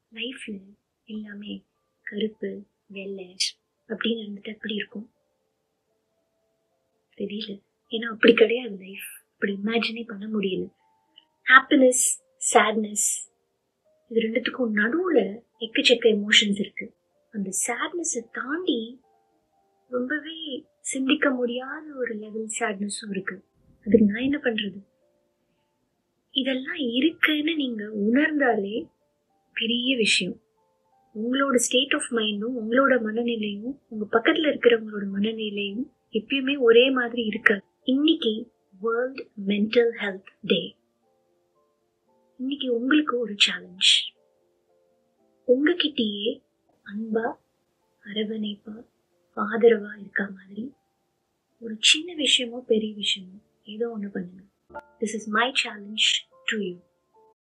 லைஃப்ல எல்லாமே கருப்பு வெள்ளை அப்படின்னு இருந்துட்டு எப்படி இருக்கும் தெரியல ஏன்னா அப்படி கிடையாது லைஃப் அப்படி இமேஜினே பண்ண முடியல ஹாப்பினஸ் சேட்னஸ் இது ரெண்டுத்துக்கும் நடுவில் எக்கச்சக்க எமோஷன்ஸ் இருக்கு அந்த சேட்னஸை தாண்டி ரொம்பவே சிந்திக்க முடியாத ஒரு லெவல் சேட்னஸும் இருக்கு அதுக்கு நான் என்ன பண்றது இதெல்லாம் இருக்குன்னு நீங்க உணர்ந்தாலே பெரிய விஷயம் உங்களோட ஸ்டேட் ஆஃப் மைண்டும் உங்களோட மனநிலையும் உங்க பக்கத்துல இருக்கிறவங்களோட மனநிலையும் எப்பயுமே ஒரே மாதிரி இருக்காது இன்னைக்கு வேர்ல்ட் மென்டல் ஹெல்த் டே இன்னைக்கு உங்களுக்கு ஒரு சேலஞ்ச் உங்ககிட்டயே அன்பா அரவணைப்பா ஆதரவா இருக்க மாதிரி ஒரு சின்ன விஷயமோ பெரிய விஷயமோ ஏதோ ஒன்று பண்ணுங்க this is my challenge to you